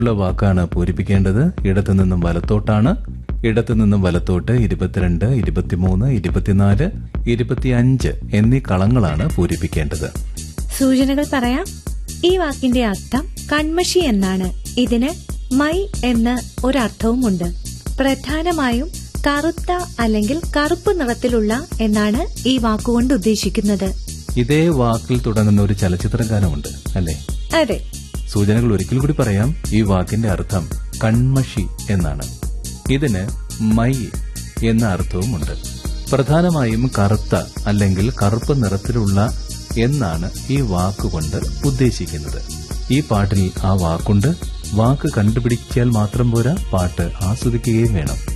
ഉള്ള വാക്കാണ് പൂരിപ്പിക്കേണ്ടത് ഇടത്തു നിന്നും വലത്തോട്ടാണ് ഇടത്തു നിന്നും വലത്തോട്ട് ഇരുപത്തിരണ്ട് ഇരുപത്തിമൂന്ന് ഇരുപത്തിനാല് ഇരുപത്തിയഞ്ച് എന്നീ കളങ്ങളാണ് പൂരിപ്പിക്കേണ്ടത് സൂചനകൾ പറയാം ഈ വാക്കിന്റെ അർത്ഥം കൺമഷി എന്നാണ് ഇതിന് മൈ എന്ന് ഒരർത്ഥവുമുണ്ട് പ്രധാനമായും കറുത്ത അല്ലെങ്കിൽ കറുപ്പ് നിറത്തിലുള്ള എന്നാണ് ഈ വാക്കുകൊണ്ട് ഉദ്ദേശിക്കുന്നത് ഇതേ വാക്കിൽ തുടങ്ങുന്ന ഒരു ചലച്ചിത്ര ഗാനമുണ്ട് അല്ലേ അതെ സൂചനകൾ ഒരിക്കൽ കൂടി പറയാം ഈ വാക്കിന്റെ അർത്ഥം കൺമഷി എന്നാണ് ഇതിന് മൈ എന്ന അർത്ഥവുമുണ്ട് പ്രധാനമായും കറുത്ത അല്ലെങ്കിൽ കറുപ്പ് നിറത്തിലുള്ള എന്നാണ് ഈ വാക്കുകൊണ്ട് ഉദ്ദേശിക്കുന്നത് ഈ പാട്ടിൽ ആ വാക്കുണ്ട് വാക്ക് കണ്ടുപിടിച്ചാൽ മാത്രം പോരാ പാട്ട് ആസ്വദിക്കുകയും വേണം